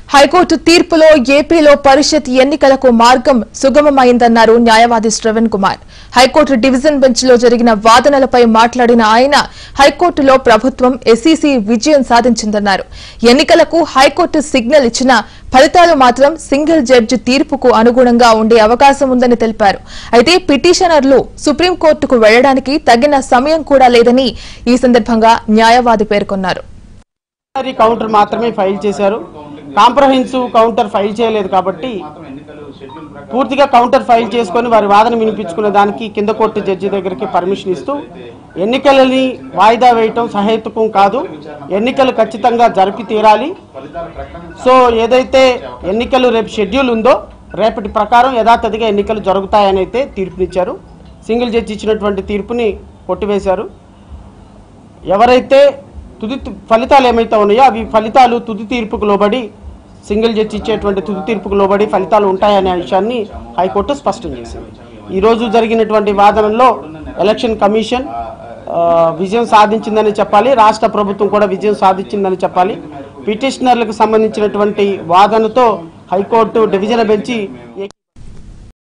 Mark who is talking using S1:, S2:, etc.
S1: high court తీర్పులో ఏపీలో పరిషత్ ఎన్నికలకు మార్గం సుగమమైందన్నారు న్యాయవాది Shravan Kumar high court division bench లో జరిగిన వాదనలపై మాట్లాడిన ఆయన హైకోర్టులో ప్రభుత్వం ఎస్ఈసీ విజయం సాధించిందన్నారు ఎన్నికలకు హైకోర్టు సిగ్నల్ ఇచ్చినా ఫలితాలు మాత్రం సింగిల్ జడ్జి తీర్పుకు అనుగుణంగా ఉండే అవకాశం ఉందని తెలిపారు అయితే పిటిషనర్లు సుప్రీంకోర్టుకు వెళ్లడానికి తగిన సమయం కూడా లేదని ఈ సందర్భంగా న్యాయవాది పేర్కొన్నారు
S2: ప్రిలిమినరీ కౌంటర్ మాత్రమే ఫైల్ చేశారు కాంప్రహెన్సివ్ కౌంటర్ ఫైల్ చేయలేదు కాబట్టి పూర్తిగా కౌంటర్ ఫైల్ చేసుకొని వారి వాదన వినిపించుకునే దానికి కింద కోర్టు జడ్జి దగ్గరికి పర్మిషన్ ఇస్తూ ఎన్నికలని వాయిదా వేయటం సహేతుకం కాదు ఎన్నికలు ఖచ్చితంగా జరిపి తీరాలి సో ఏదైతే ఎన్నికలు రేపు షెడ్యూల్ ఉందో రేపటి ప్రకారం యథాతథిగా ఎన్నికలు జరుగుతాయని అయితే తీర్పునిచ్చారు సింగిల్ జడ్జి ఇచ్చినటువంటి తీర్పుని కొట్టివేశారు ఎవరైతే తుది తు- ఫలితాలు ఏమైతే ఉన్నాయో అవి ఫలితాలు తుది తీర్పుకు లోబడి సింగిల్ జడ్జి ఇచ్చేటువంటి తుది తీర్పుకు లోబడి ఫలితాలు ఉంటాయనే విషయాన్ని హైకోర్టు స్పష్టం చేసింది ఈరోజు జరిగినటువంటి వాదనలో ఎలక్షన్ కమిషన్ ఆ, విజయం సాధించిందని చెప్పాలి రాష్ట్ర ప్రభుత్వం కూడా విజయం సాధించిందని చెప్పాలి పిటిషనర్లకు సంబంధించినటువంటి వాదనతో హైకోర్టు డివిజన్ బెంచి